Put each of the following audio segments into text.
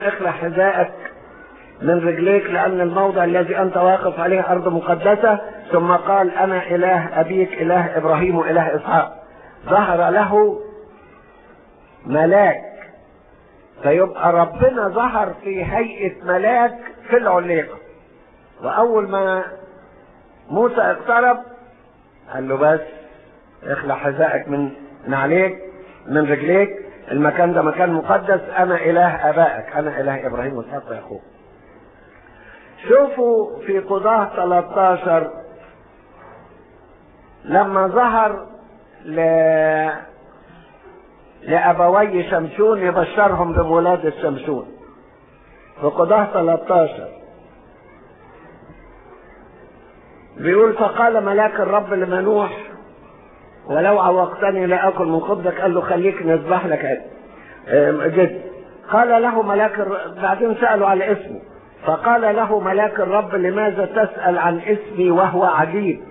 اخلع حذائك من رجليك لأن الموضع الذي أنت واقف عليه أرض مقدسة ثم قال أنا إله أبيك إله إبراهيم وإله إسحاق ظهر له ملاك فيبقى ربنا ظهر في هيئة ملاك في العليقة وأول ما موسى اقترب قال له بس اخلع حذائك من من عليك من رجليك المكان ده مكان مقدس انا اله ابائك انا اله ابراهيم واسحاق ويعقوب شوفوا في قضاة 13 لما ظهر ل... لأبوي شمشون يبشرهم بولادة شمشون في قضاة 13 بيقول فقال ملاك الرب لمنوح ولو عوقتني لا اكل من خبزك قال له خليك نذبح لك جد قال له ملاك الرب بعدين سالوا على اسمه فقال له ملاك الرب لماذا تسال عن اسمي وهو عجيب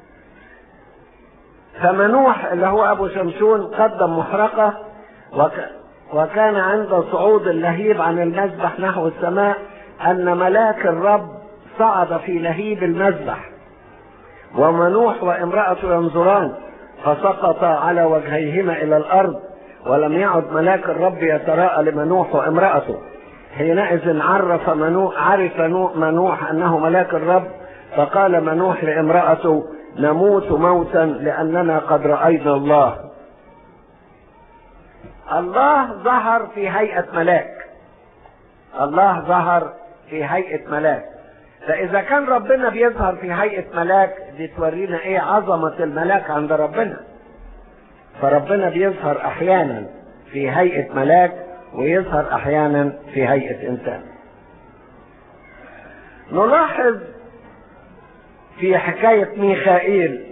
فمنوح اللي هو ابو شمشون قدم محرقه وك وكان عند صعود اللهيب عن المذبح نحو السماء ان ملاك الرب صعد في لهيب المذبح ومنوح وامرأته ينظران فسقط على وجهيهما إلى الأرض ولم يعد ملاك الرب يتراءى لمنوح وامرأته حينئذ عرف منوح عرف منوح أنه ملاك الرب فقال منوح لامرأته نموت موتا لأننا قد رأينا الله الله ظهر في هيئة ملاك الله ظهر في هيئة ملاك فإذا كان ربنا بيظهر في هيئة ملاك دي تورينا إيه عظمة الملاك عند ربنا فربنا بيظهر أحيانا في هيئة ملاك ويظهر أحيانا في هيئة إنسان نلاحظ في حكاية ميخائيل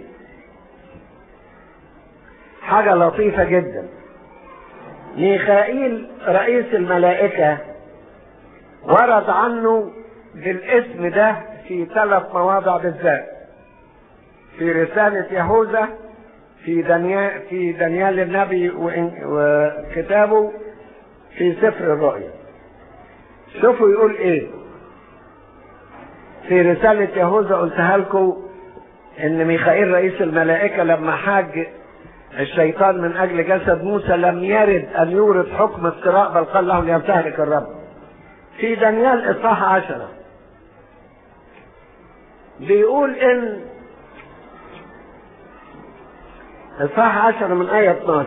حاجة لطيفة جدا ميخائيل رئيس الملائكة ورد عنه بالاسم ده في ثلاث مواضع بالذات في رسالة يهوذا في دانيال في دانيال النبي وكتابه في سفر الرؤيا شوفوا يقول ايه في رسالة يهوذا قلتها لكم ان ميخائيل رئيس الملائكة لما حاج الشيطان من اجل جسد موسى لم يرد ان يورد حكم افتراء بل قال له ليمتهلك الرب في دانيال اصحاح عشره بيقول ان اصحاح عشرة من آية 12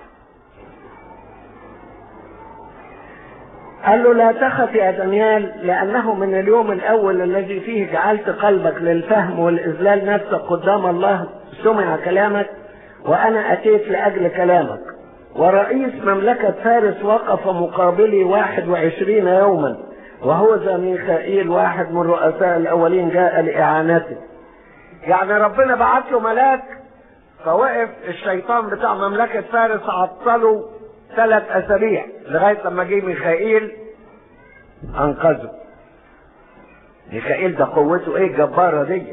قال له لا تخف يا دانيال لأنه من اليوم الأول الذي فيه جعلت قلبك للفهم والإذلال نفسك قدام الله سمع كلامك وأنا أتيت لأجل كلامك ورئيس مملكة فارس وقف مقابلي واحد وعشرين يوما وهو ذا ميخائيل واحد من رؤساء الاولين جاء لاعانته يعني ربنا بعت له ملاك فوقف الشيطان بتاع مملكة فارس عطله ثلاث اسابيع لغاية لما جه ميخائيل انقذه ميخائيل ده قوته ايه الجبارة دي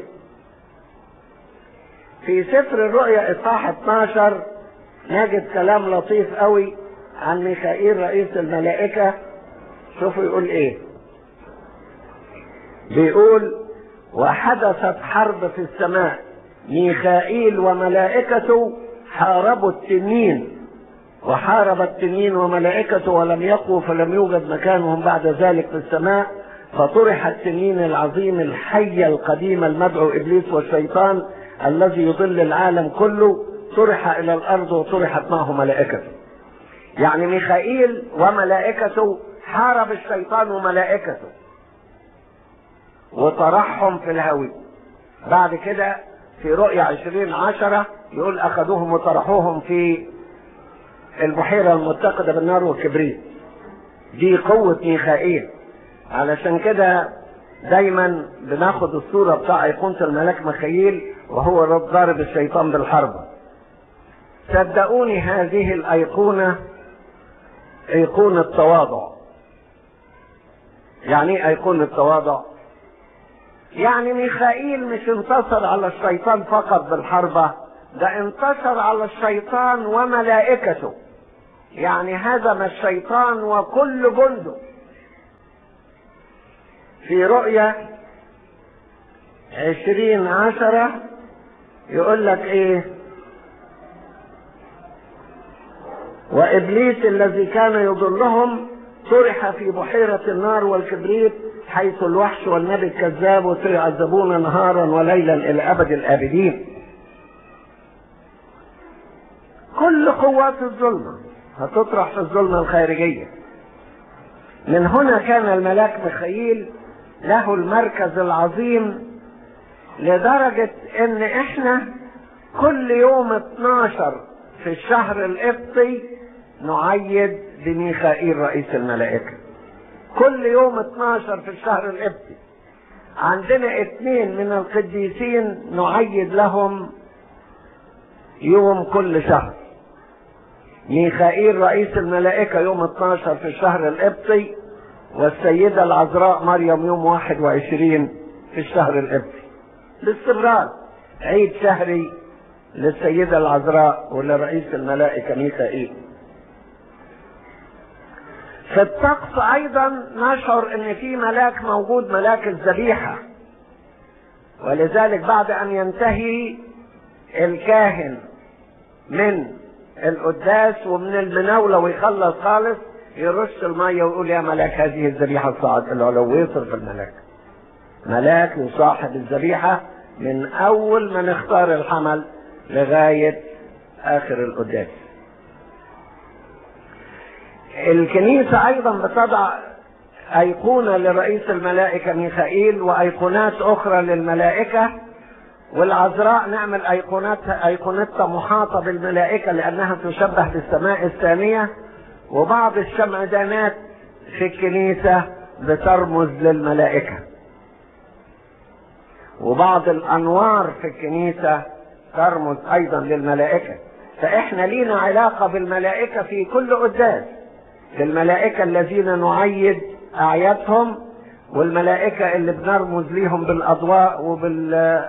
في سفر الرؤيا اصحاح 12 نجد كلام لطيف قوي عن ميخائيل رئيس الملائكة شوفوا يقول ايه بيقول وحدثت حرب في السماء ميخائيل وملائكته حاربوا التنين وحارب التنين وملائكته ولم يقوا فلم يوجد مكانهم بعد ذلك في السماء فطرح التنين العظيم الحي القديم المدعو ابليس والشيطان الذي يضل العالم كله طرح الى الارض وطرحت معه ملائكته يعني ميخائيل وملائكته حارب الشيطان وملائكته وطرحهم في الهوي بعد كده في رؤيا عشرين عشرة يقول أخذوهم وطرحوهم في البحيرة المتقدة بالنار والكبريت دي قوة ميخائيل علشان كده دايما بناخد الصورة بتاع أيقونة الملاك ميخائيل وهو ضارب الشيطان بالحرب صدقوني هذه الأيقونة أيقونة تواضع يعني ايه أيقونة تواضع يعني ميخائيل مش انتصر على الشيطان فقط بالحربة ده انتصر على الشيطان وملائكته يعني هزم الشيطان وكل جنده في رؤية عشرين عشرة يقول لك ايه وابليس الذي كان يضلهم طرح في بحيرة النار والكبريت حيث الوحش والنبي الكذاب وسيعذبون نهارا وليلا الى ابد الابدين كل قوات الظلمة هتطرح في الظلمة الخارجية من هنا كان الملاك ميخائيل له المركز العظيم لدرجة ان احنا كل يوم 12 في الشهر القبطي نعيد بميخائيل رئيس الملائكة كل يوم 12 في الشهر القبطي عندنا اثنين من القديسين نعيد لهم يوم كل شهر ميخائيل رئيس الملائكة يوم 12 في الشهر القبطي والسيدة العذراء مريم يوم 21 في الشهر القبطي باستمرار عيد شهري للسيدة العذراء ولرئيس الملائكة ميخائيل في الطقس ايضا نشعر ان في ملاك موجود ملاك الذبيحة ولذلك بعد ان ينتهي الكاهن من القداس ومن المناولة ويخلص خالص يرش المية ويقول يا ملاك هذه الذبيحة الصاعد العلو ويصرف الملاك ملاك يصاحب الذبيحة من اول ما نختار الحمل لغاية اخر القداس الكنيسة ايضا بتضع ايقونة لرئيس الملائكة ميخائيل وايقونات اخرى للملائكة والعذراء نعمل ايقونات ايقونتها محاطة بالملائكة لانها تشبه بالسماء الثانية وبعض الشمعدانات في الكنيسة بترمز للملائكة وبعض الانوار في الكنيسة ترمز ايضا للملائكة فاحنا لينا علاقة بالملائكة في كل قداس الملائكة الذين نعيد اعيادهم والملائكة اللي بنرمز ليهم بالاضواء وبال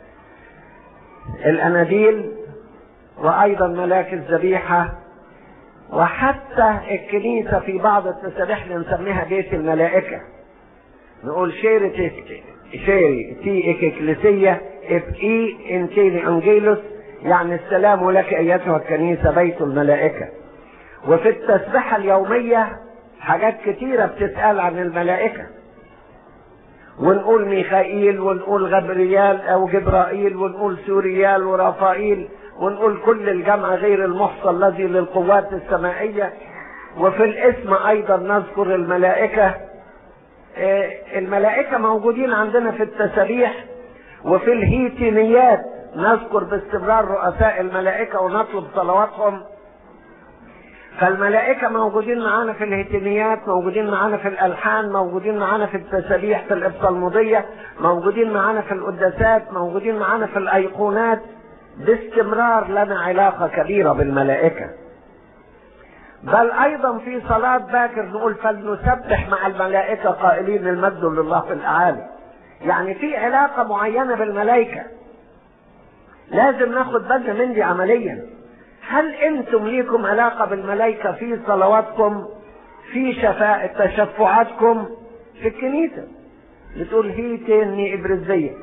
الاناديل وايضا ملاك الذبيحة وحتى الكنيسة في بعض التسابيح نسميها بيت الملائكة نقول شيري شيري تي اكليسية اف اي انتيني انجيلوس يعني السلام لك ايتها الكنيسة بيت الملائكة وفي التسبحة اليومية حاجات كتيرة بتتقال عن الملائكة ونقول ميخائيل ونقول غبريال او جبرائيل ونقول سوريال ورافائيل ونقول كل الجمع غير المحصى الذي للقوات السمائية وفي الاسم ايضا نذكر الملائكة الملائكة موجودين عندنا في التسابيح وفي الهيتينيات نذكر باستمرار رؤساء الملائكة ونطلب صلواتهم فالملائكة موجودين معانا في الهتميات موجودين معانا في الألحان موجودين معانا في التسابيح في الإبصالمودية موجودين معانا في القداسات موجودين معانا في الأيقونات باستمرار لنا علاقة كبيرة بالملائكة بل أيضا في صلاة باكر نقول فلنسبح مع الملائكة قائلين المجد لله في الأعالي يعني في علاقة معينة بالملائكة لازم ناخد بالنا من دي عمليا هل انتم ليكم علاقة بالملائكة في صلواتكم في شفاء تشفعاتكم في الكنيسة بتقول هي تاني ابرزية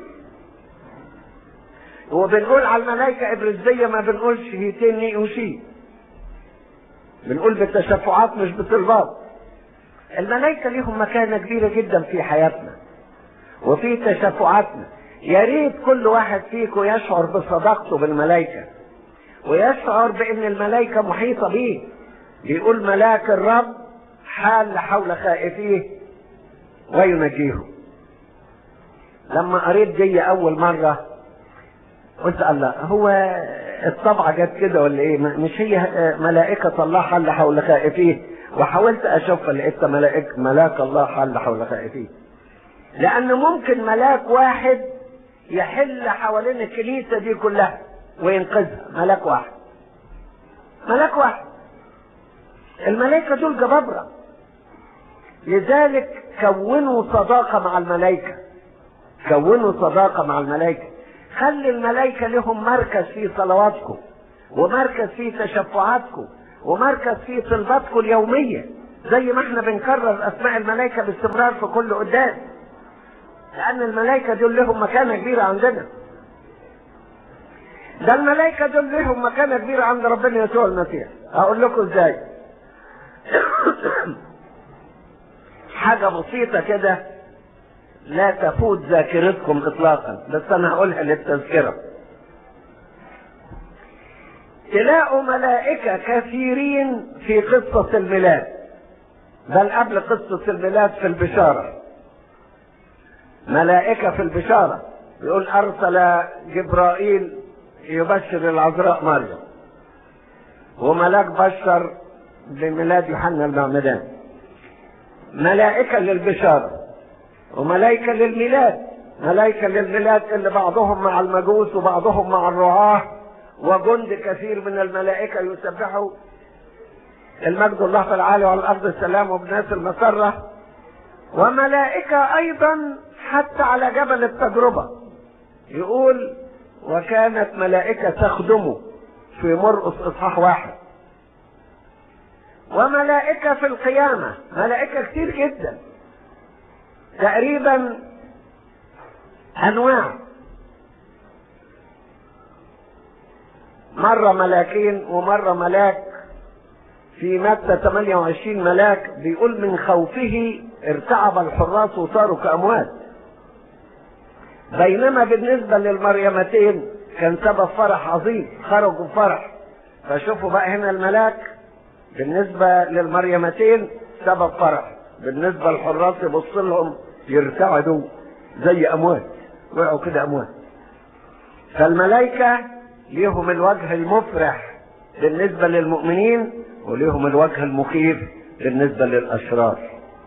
وبنقول على الملائكة ابرزية ما بنقولش هي تاني وشي بنقول بالتشفعات مش بالطلبات الملائكة ليهم مكانة كبيرة جدا في حياتنا وفي تشفعاتنا يا ريت كل واحد فيكم يشعر بصداقته بالملائكه ويشعر بان الملائكة محيطة به بيقول ملاك الرب حال حول خائفيه وينجيهم لما قريت دي اول مرة قلت الله هو الطبعة جت كده ولا ايه مش هي ملائكة الله حل حول خائفيه وحاولت اشوف لقيت ملائكة ملاك الله حل حول خائفيه لان ممكن ملاك واحد يحل حوالين الكنيسة دي كلها وينقذها ملاك واحد ملاك واحد الملائكة دول جبابرة لذلك كونوا صداقة مع الملائكة كونوا صداقة مع الملائكة خلي الملائكة لهم مركز في صلواتكم ومركز في تشفعاتكم ومركز في طلباتكم اليومية زي ما احنا بنكرر اسماء الملائكة باستمرار في كل قداس لأن الملائكة دول لهم مكانة كبيرة عندنا ده الملائكة دول لهم مكانة كبيرة عند ربنا يسوع المسيح أقول لكم إزاي حاجة بسيطة كده لا تفوت ذاكرتكم إطلاقا بس أنا هقولها للتذكرة تلاقوا ملائكة كثيرين في قصة الميلاد بل قبل قصة الميلاد في البشارة ملائكة في البشارة يقول أرسل جبرائيل يبشر العذراء مريم وملاك بشر بميلاد يوحنا المعمدان ملائكة للبشارة وملائكة للميلاد ملائكة للميلاد اللي بعضهم مع المجوس وبعضهم مع الرعاة وجند كثير من الملائكة يسبحوا المجد الله في العالي وعلى الأرض السلام وبناس المسرة وملائكة أيضا حتى على جبل التجربة يقول وكانت ملائكة تخدمه في مرقس إصحاح واحد وملائكة في القيامة ملائكة كتير جدا تقريبا أنواع مرة ملاكين ومرة ملاك في متى 28 ملاك بيقول من خوفه ارتعب الحراس وصاروا كأموات بينما بالنسبة للمريمتين كان سبب فرح عظيم خرجوا بفرح فشوفوا بقى هنا الملاك بالنسبة للمريمتين سبب فرح بالنسبة للحراس يبص لهم يرتعدوا زي أموات وقعوا كده أموات فالملائكة ليهم الوجه المفرح بالنسبة للمؤمنين وليهم الوجه المخيف بالنسبة للأشرار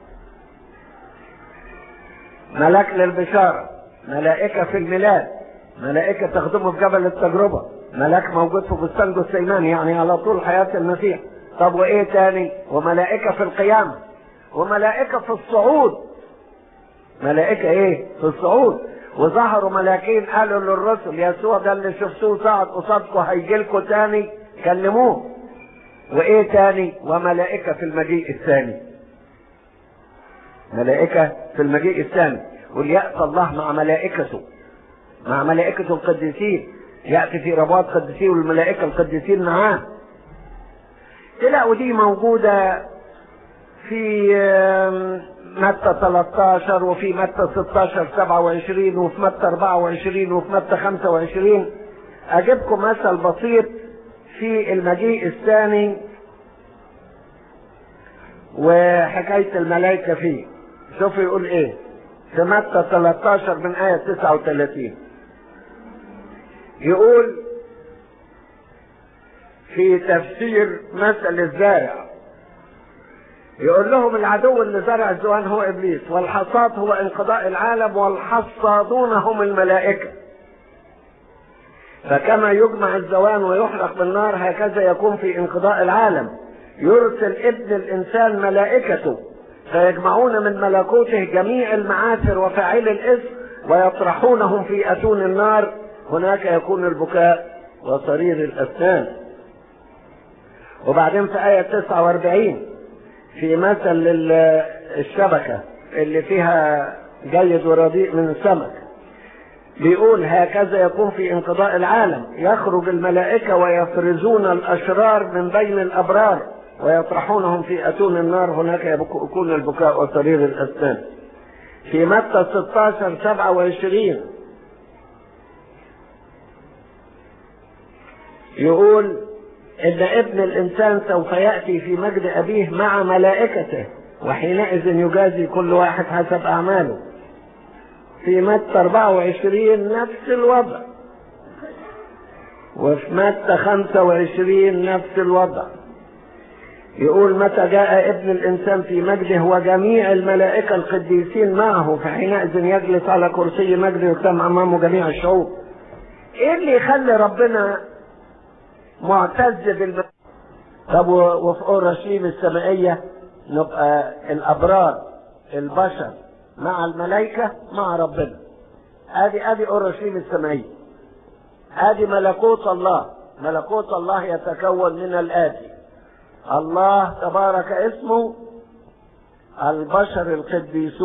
ملاك للبشارة ملائكة في الميلاد ملائكة تخدمه في جبل التجربة ملاك موجود في بستان جثيمان يعني على طول حياة المسيح طب وإيه تاني وملائكة في القيامة وملائكة في الصعود ملائكة إيه في الصعود وظهروا ملاكين قالوا للرسل يسوع ده اللي شفتوه صعد قصادكم هيجي لكم تاني كلموه وايه تاني وملائكة في المجيء الثاني ملائكة في المجيء الثاني وليأتي الله مع ملائكته مع ملائكته القديسين يأتي في رباط قديسين والملائكة القديسين معاه تلاقوا دي موجودة في متى 13 وفي متى 16 27 وفي متى 24 وفي متى 25 اجيبكم مثل بسيط في المجيء الثاني وحكاية الملائكة فيه شوف يقول ايه في متى 13 من آية 39 يقول في تفسير مثل الزارع يقول لهم العدو اللي زرع الزوان هو ابليس والحصاد هو انقضاء العالم والحصادون هم الملائكه فكما يجمع الزوان ويحرق بالنار هكذا يكون في انقضاء العالم يرسل ابن الانسان ملائكته فيجمعون من ملكوته جميع المعاثر وفاعل الاثم ويطرحونهم في اتون النار هناك يكون البكاء وصرير الاسنان وبعدين في آية 49 في مثل الشبكة اللي فيها جيد ورديء من السمك بيقول هكذا يكون في انقضاء العالم يخرج الملائكة ويفرزون الأشرار من بين الأبرار ويطرحونهم في أتون النار هناك يكون البكاء وصرير الأسنان في متى 16 27 يقول إن ابن الإنسان سوف يأتي في مجد أبيه مع ملائكته وحينئذ يجازي كل واحد حسب أعماله في متى 24 نفس الوضع وفي متى 25 نفس الوضع يقول متى جاء ابن الإنسان في مجده وجميع الملائكة القديسين معه فحينئذ يجلس على كرسي مجده يقدم أمامه جميع الشعوب إيه اللي يخلي ربنا معتز بالم... طب وفي اورشليم السمائيه نبقى الابرار البشر مع الملائكه مع ربنا ادي ادي اورشليم السمائيه ادي ملكوت الله ملكوت الله يتكون من الاتي الله تبارك اسمه البشر القديسون